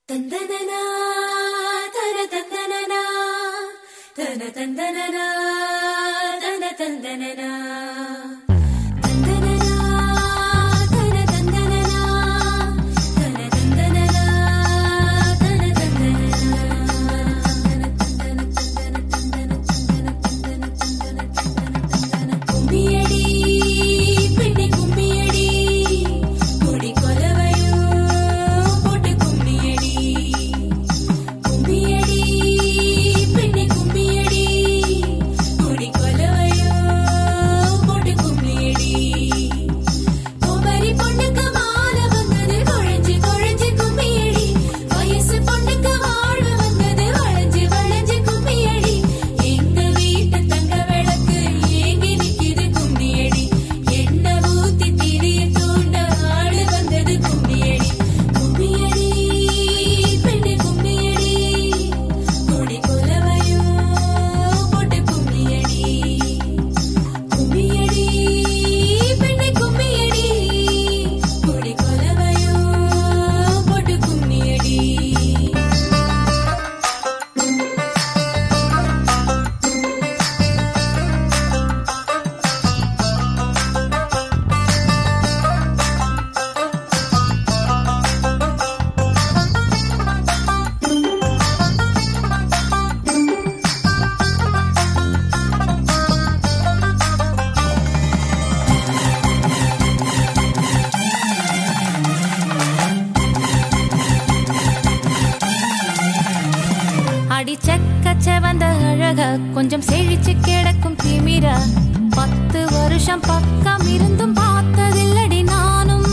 தந்தனனா தன தந்தனனா தன தந்தனனா தன தந்தனனா தந்தனனா தன தந்தனனா தன தந்தனனா தன தந்தனனா கும்மியடி பெண்ணே கும்மியடி குடி கொலவையோ போட்டு கும்மியடி கும்மியடி பெண்ணே கும்மியடி குடி கொலவையோ போட்டு கும்மியடி குமரி பொண்ணுக்கு மாலை வந்தது குழஞ்சு குழஞ்சு கும்மியடி வயசு பொண்ணுக்கு வாழ வந்தது வளைஞ்சு வளைஞ்சு கும்மியடி எங்க வீட்டு தங்க விளக்கு ஏங்கி நிக்குது கும்மியடி எண்ணெய் ஊத்தி திரிய தூண்ட ஆடு வந்தது கும்மியடி கும்மியடி பெண்ணே கும்மியடி குடி கொலவையோ போட்டு கும்மியடி கும்மியடி பெண்ணே கும்மியடி குடி கொலவையோ போட்டு கும்மியடி அடி செக்க செவந்த அழக கொஞ்சம் செழிச்சு கிடக்கும் திமிர பத்து வருஷம் பக்கம் இருந்தும் பார்த்ததில்லடி நானும்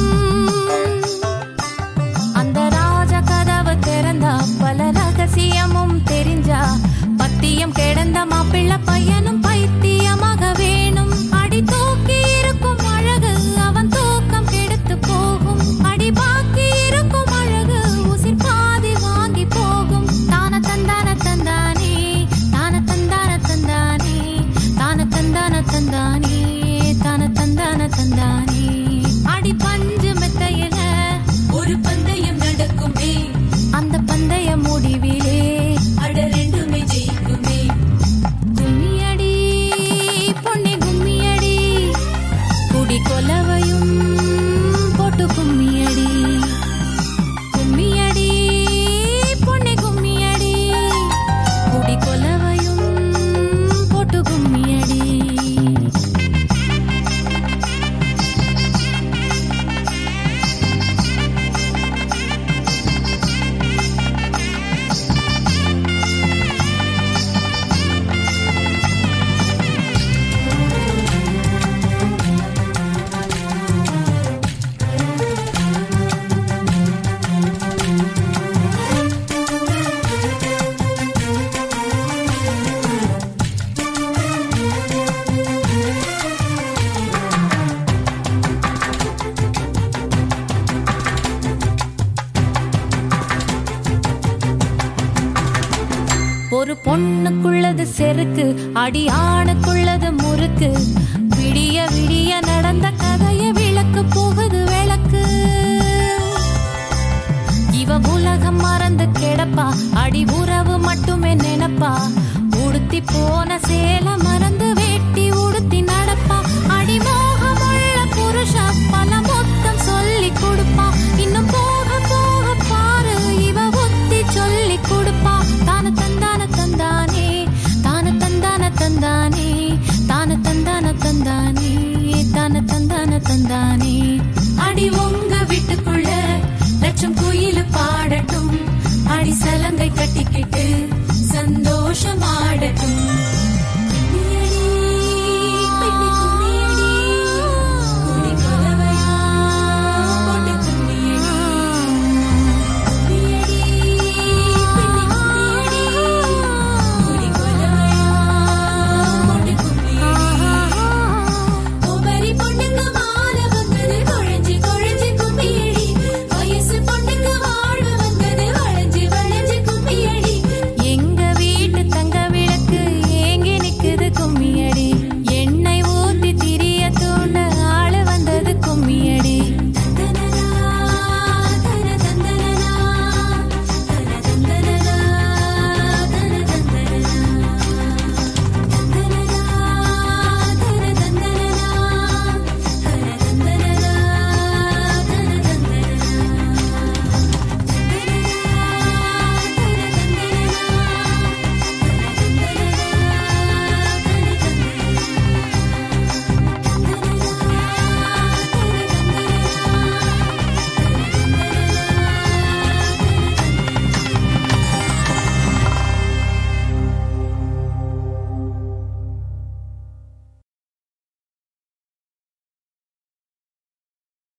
அந்த ராஜ கதவு திறந்தா பல ரகசியமும் தெரிஞ்சா பத்தியம் கிடந்த மாப்பிள்ள பையனும் பைத்தியமாக வேணும் அடி தூக்கி இருக்கும் அழகு அவன் தூக்கம் கெடுத்து போகும் அடி பாக்கி இருக்கும் அழகு உசிர் பாதி வாங்கி போகும் தான தந்தான தந்தானே தான தந்தான தந்தானே தான தந்தான தந்தானே தான தந்தான தந்தானே அடி பஞ்சு மெத்தையில ஒரு பந்தயம் நடக்குமே அந்த பந்தய முடிவிலே அட ரெண்டுமே ஜெயிக்குமே கும்மியடி பொன்னி கும்மியடி குடி கொலவையும் போட்டு கும்மியடி கும்மியடி பொன்னி கும்மியடி குடி கொலவையும் போட்டு கும்மியடி ஒரு பொண்ணுக்குள்ளது செருக்கு அடி ஆணுக்குள்ளது முறுக்கு விடிய விடிய நடந்த கதைய விளக்கு போகுது விளக்கு இவ உலகம் மறந்து கிடப்பா அடி உறவு மட்டுமே நினைப்பா உடுத்தி போன சேல மறந்து வேட்டி உடுத்தி நடப்பா அடி மோகமுள்ள புருஷா பல மொத்தம் சொல்லி கொடுப்பா இன்னும் போக போக பாரு இவ ஒத்தி சொல்லி கொடுப்பா தான தந்தான தந்தானே தான தந்தான தந்தானே தான தந்தான தந்தானே தான தந்தான தந்தானே அடி உங்க வீட்டுக்குள்ள லட்சம் குயில் பாடட்டும் அடி சலங்கை கட்டிக்கிட்டு சந்தோஷமாடட்டும்